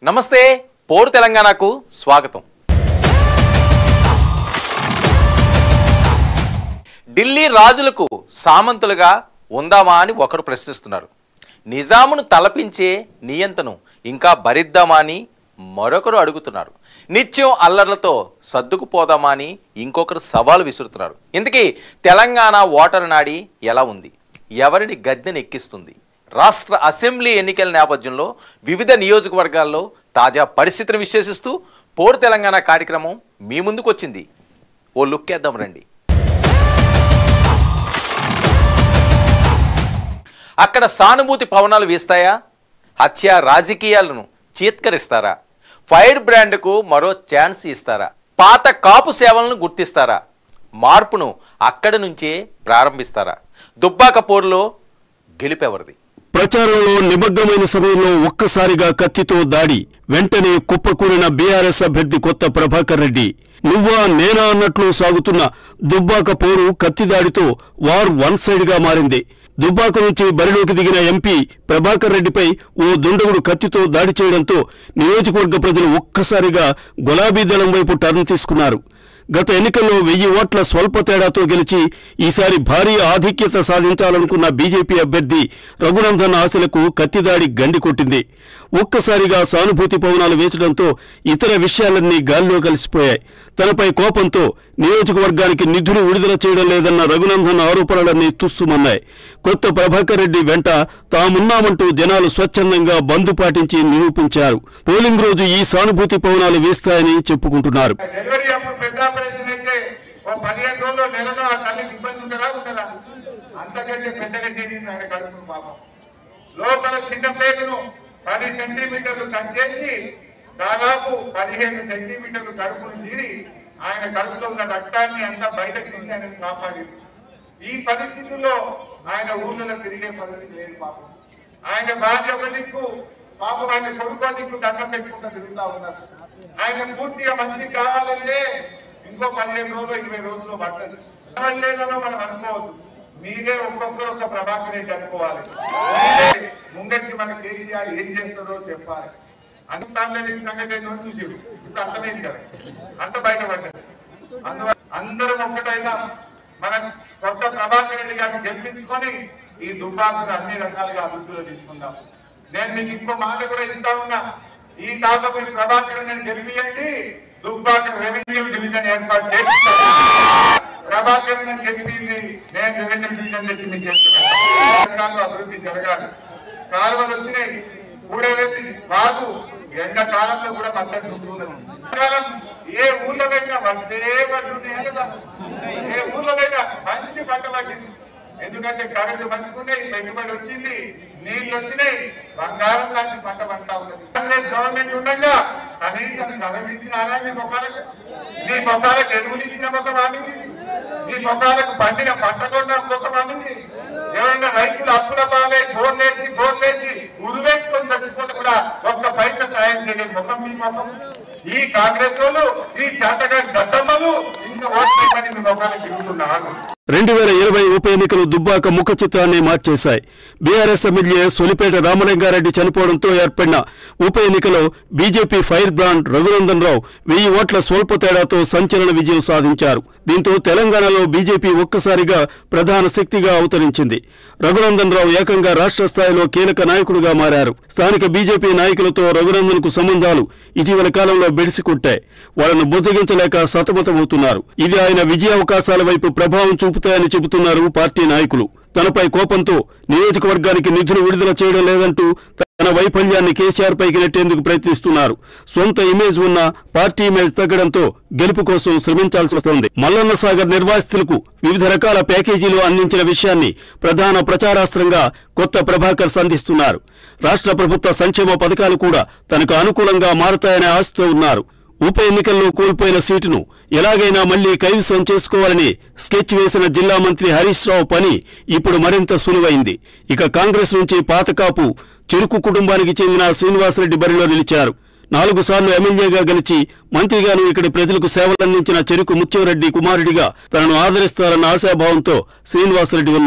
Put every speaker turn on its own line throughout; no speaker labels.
నమస్తే పోరు తెలంగాణకు స్వాగతం ఢిల్లీ రాజులకు సామంతులుగా ఉందామా అని ఒకరు ప్రశ్నిస్తున్నారు నిజామును తలపించే నియంతను ఇంకా భరిద్దామా అని మరొకరు అడుగుతున్నారు నిత్యం అల్లర్లతో సర్దుకుపోదామా అని ఇంకొకరు సవాలు విసురుతున్నారు ఇంతకీ తెలంగాణ ఓటర్ నాడి ఎలా ఉంది ఎవరిని గద్దెనెక్కిస్తుంది రాష్ట్ర అసెంబ్లీ ఎన్నికల నేపథ్యంలో వివిధ నియోజకవర్గాల్లో తాజా పరిస్థితిని విశ్లేషిస్తూ పోరు తెలంగాణ కార్యక్రమం మీ ముందుకు వచ్చింది ఓ లుక్ వేద్దాం రండి అక్కడ సానుభూతి పవనాలు వీస్తాయా హత్య రాజకీయాలను చీత్కరిస్తారా ఫైర్ బ్రాండ్కు మరో ఛాన్స్ ఇస్తారా పాత కాపు సేవలను గుర్తిస్తారా మార్పును అక్కడి నుంచే ప్రారంభిస్తారా దుబ్బాక పోరులో గెలుపెవరిది
ప్రచారంలో నిమగ్నమైన సమయంలో ఒక్కసారిగా కత్తితో దాడి వెంటనే కుప్పకూలిన బీఆర్ఎస్ అభ్యర్థి కొత్త ప్రభాకర్ రెడ్డి నువ్వా నేనా అన్నట్లు సాగుతున్న దుబ్బాక పోరు కత్తిదాడితో వార్ వన్ సైడ్ గా మారింది దుబ్బాక నుంచి బరిలోకి దిగిన ఎంపీ ప్రభాకర్ రెడ్డిపై ఓ దుండగుడు కత్తితో దాడి చేయడంతో నియోజకవర్గ ప్రజలు ఒక్కసారిగా గులాబీ దళం వైపు టర్న్ తీసుకున్నారు గత ఎన్నికల్లో వెయ్యి ఓట్ల స్వల్ప తేడాతో గెలిచి ఈసారి భారీ ఆధిక్యత సాధించాలనుకున్న బీజేపీ అభ్యర్థి రఘునందన్ ఆశలకు కత్తిదాడి గండి కొట్టింది ఒక్కసారిగా సానుభూతి పవనాలు వేచడంతో ఇతర విషయాలన్నీ గాల్లో కలిసిపోయాయి తనపై కోపంతో నియోజకవర్గానికి నిధులు విడుదల చేయడం లేదన్న రఘునందన్ ఆరోపణలన్నీ తుస్సుమన్నాయి కొత్త ప్రభాకర్ రెడ్డి వెంట తామున్నామంటూ జనాలు స్వచ్ఛందంగా బంద్ పాటించి నిరూపించారు పోలింగ్ రోజు ఈ సానుభూతి పవనాలు వేస్తాయని చెప్పుకుంటున్నారు
డెలివరీ అప్పుడు పెద్ద ఆపరేషన్ అయితే ఓ పదిహేను రోజులు నెలలో ఆ తల్లికి ఇబ్బంది ఉంటుందా ఉంటుందా అంతకంటే పెద్దగా చేసింది ఆయన కడుపును పాపం లోపల చిన్న పేగును పది సెంటీమీటర్లు కట్ చేసి దాదాపు పదిహేను సెంటీమీటర్లు కడుపును చీరి ఆయన కడుపులో ఉన్న రక్తాన్ని అంతా బయటకు తీసి ఆయనను కాపాడింది ఈ పరిస్థితుల్లో ఆయన ఊర్లలో తిరిగే పరిస్థితి లేదు పాపం ఆయన భార్య ఒక దిక్కు పాపం ఆయన కొడుకో దిక్కు దండం పెట్టుకుంటూ తిరుగుతా ఉన్నారు ఆయన పూర్తిగా మంచి కావాలంటే ఇంకో పదిహేను రోజులు ఇరవై రోజులు పట్టదు లేదనో మనం అనుకోవద్దు మీరే ఒక్కొక్కరు ఒక ప్రభాకర్ రెడ్డి అనుకోవాలి మీరే ముందరికి మన కేసీఆర్ ఏం చేస్తుందో చెప్పాలి అందుతాంలేదు సంగతి ఏంటో చూసి ఇప్పుడు అర్థమైంది కదా అంత బయటపడ్డది అందువల్ల అందరం ఒక్కటైనా మన కొత్త ప్రభాకర్ రెడ్డి గారిని గెలిపించుకొని ఈ దుబ్బాకును అన్ని రకాలుగా అభివృద్ధిలో తీసుకుందాం నేను మీకు ఇంకో మాట కూడా ఇస్తా ఉన్నా ఈ తాప మీరు ప్రభాకర్ రెడ్డిని గెలిపియండి దుబ్బాక రెవెన్యూ డివిజన్ ఏర్పాటు చేపిస్తాను ప్రభాకర్ రెడ్డిని గెలిపింది నేను రెవెన్యూ డివిజన్ తెచ్చి మీకు చేస్తున్నాను అభివృద్ధి జరగాలి కాలువలు వచ్చినాయి కూడవెత్తి బాగు ఎండాకాలంలో కూడా మద్దతు ఉంటున్నది ఎండాకాలం ఏ ఊళ్ళో పెట్టినా వడ్డే పట్టున్నాయి కదా ఏ ఊళ్ళో పెట్టినా మంచి పంట పట్టింది ఎందుకంటే కరెంటు మంచుకున్నాయి పెట్టుబడి వచ్చింది నీళ్లు వచ్చినాయి బంగారం లాంటి పంట పంటా ఉన్నది కాంగ్రెస్ గవర్నమెంట్ ఉండగా కనీసం కరెంట్ ఇచ్చినారా మీ మొక్కలకు మీ మొక్కలకు ఎరువులు ఇచ్చిన ఒక వాడిని మీ మొక్కలకు పండిన పంట కొన్న ఒక వాడిని ఎవరైనా రైతులు అప్పుల పాలై బోర్లేసి బోర్లేసి ఉరువెట్టుకొని చచ్చిపోతే కూడా ఒక్క పైస సాయం చేయలేదు ముఖం మీ ముఖం ఈ కాంగ్రెస్ వాళ్ళు ఈ చేతగా దత్తమ్మలు ఇంకా ఓట్లేమని మీ ముఖానికి తిరుగుతున్నారు
రెండు వేల ఇరవై ఉప ఎన్నికలు దుబ్బాక ముఖ చిత్రాన్ని మార్చేశాయి బీఆర్ఎస్ ఎమ్మెల్యే సొలిపేట రామలింగారెడ్డి చనిపోవడంతో ఏర్పడిన ఉప ఎన్నికలో BJP fire brand Raghunandan Rao వెయ్యి ఓట్ల స్వల్ప తేడాతో సంచలన విజయం సాధించారు దీంతో తెలంగాణలో బీజేపీ ఒక్కసారిగా ప్రధాన శక్తిగా అవతరించింది రఘునందన్ రావు ఏకంగా రాష్ట్ర స్థాయిలో కీలక నాయకుడిగా మారారు స్థానిక బీజేపీ నాయకులతో రఘునందన్ కు సంబంధాలు ఇటీవల కాలంలో బెడిసికొట్టాయి వాళ్లను బుజ్జగించలేక సతమతమవుతున్నారు ఇది ఆయన విజయావకాశాల వైపు ప్రభావం చూపుతాయని చెబుతున్నారు పార్టీ నాయకులు తనపై కోపంతో నియోజకవర్గానికి నిధులు విడుదల చేయడం లేదంటూ తన వైఫల్యాన్ని కేసీఆర్ పైకి నెట్టేందుకు ప్రయత్నిస్తున్నారు సొంత ఇమేజ్ ఉన్న పార్టీ ఇమేజ్ తగ్గడంతో గెలుపు కోసం శ్రమించాల్సి వస్తోంది మల్లన్న సాగర్ నిర్వాసితులకు వివిధ రకాల ప్యాకేజీలు అందించిన విషయాన్ని ప్రధాన ప్రచారాస్త్రంగా కొత్త ప్రభాకర్ సంధిస్తున్నారు రాష్ట్ర ప్రభుత్వ సంక్షేమ పథకాలు కూడా తనకు అనుకూలంగా మారతాయనే ఆశతో ఉన్నారు ఉప ఎన్నికల్లో కోల్పోయిన సీటును ఎలాగైనా మళ్లీ కైవసం చేసుకోవాలని స్కెచ్ వేసిన జిల్లా మంత్రి హరీష్ రావు పని ఇప్పుడు మరింత సులువైంది ఇక కాంగ్రెస్ నుంచి పాతకాపు చెరుకు కుటుంబానికి చెందిన శ్రీనివాసరెడ్డి బరిలో నిలిచారు నాలుగు సార్లు ఎమ్మెల్యేగా గెలిచి మంత్రిగాను ఇక్కడి ప్రజలకు సేవలందించిన చెరుకు ముత్యంరెడ్డి కుమారుడిగా తనను ఆదరిస్తారన్న ఆశాభావంతో శ్రీనివాసరెడ్డి ఉన్నారు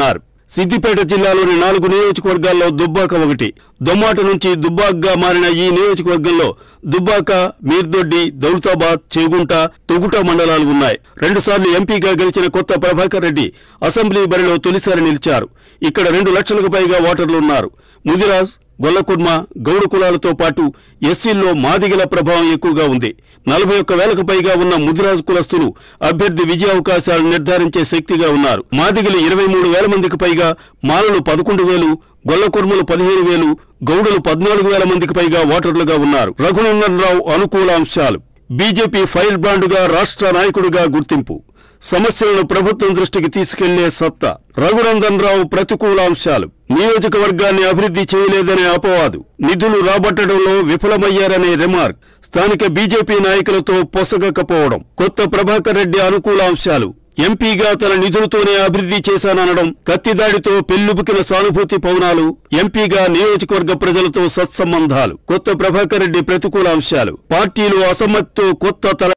సిద్దిపేట జిల్లాలోని నాలుగు నియోజకవర్గాల్లో దుబ్బాక ఒకటి దొమ్మాట నుంచి దుబ్బాకగా మారిన ఈ నియోజకవర్గంలో దుబ్బాక మీర్దొడ్డి దౌలతాబాద్ చేగుంట తొగుట మండలాలు ఉన్నాయి రెండుసార్లు ఎంపీగా గెలిచిన కొత్త ప్రభాకర్ రెడ్డి అసెంబ్లీ బరిలో తొలిసారి నిలిచారు ఇక్కడ రెండు లక్షలకు పైగా ఓటర్లు ఉన్నారు ముదిరాజ్ గొల్లకుర్మ గౌడ కులాలతో పాటు ఎస్సీల్లో మాదిగల ప్రభావం ఎక్కువగా ఉంది నలభై ఒక్క వేలకు పైగా ఉన్న ముదిరాజు కులస్తులు అభ్యర్థి విజయ అవకాశాలు నిర్ధారించే శక్తిగా ఉన్నారు మాదిగలు ఇరవై మూడు వేల మందికి పైగా మాలలు పదకొండు వేలు గొల్లకుర్మలు పదిహేను వేలు గౌడులు పద్నాలుగు వేల మందికి పైగా ఓటర్లుగా ఉన్నారు రఘునందన్ రావు అనుకూల అంశాలు బీజేపీ ఫైర్ బ్రాండ్గా రాష్ట్ర నాయకుడిగా గుర్తింపు సమస్యలను ప్రభుత్వం దృష్టికి తీసుకెళ్లే సత్తా రఘునందన్ రావు ప్రతికూల అంశాలు నియోజకవర్గాన్ని అభివృద్ధి చేయలేదనే అపవాదు నిధులు రాబట్టడంలో విఫలమయ్యారనే రిమార్క్ స్థానిక బీజేపీ నాయకులతో పొసగకపోవడం కొత్త ప్రభాకర్ రెడ్డి అనుకూల అంశాలు ఎంపీగా తన నిధులతోనే అభివృద్ధి చేశాననడం కత్తిదాడితో పెళ్లుబుకిన సానుభూతి పౌనాలు ఎంపీగా నియోజకవర్గ ప్రజలతో సత్సంబంధాలు కొత్త ప్రభాకర్ రెడ్డి ప్రతికూల అంశాలు పార్టీలు అసమ్మతితో కొత్త తల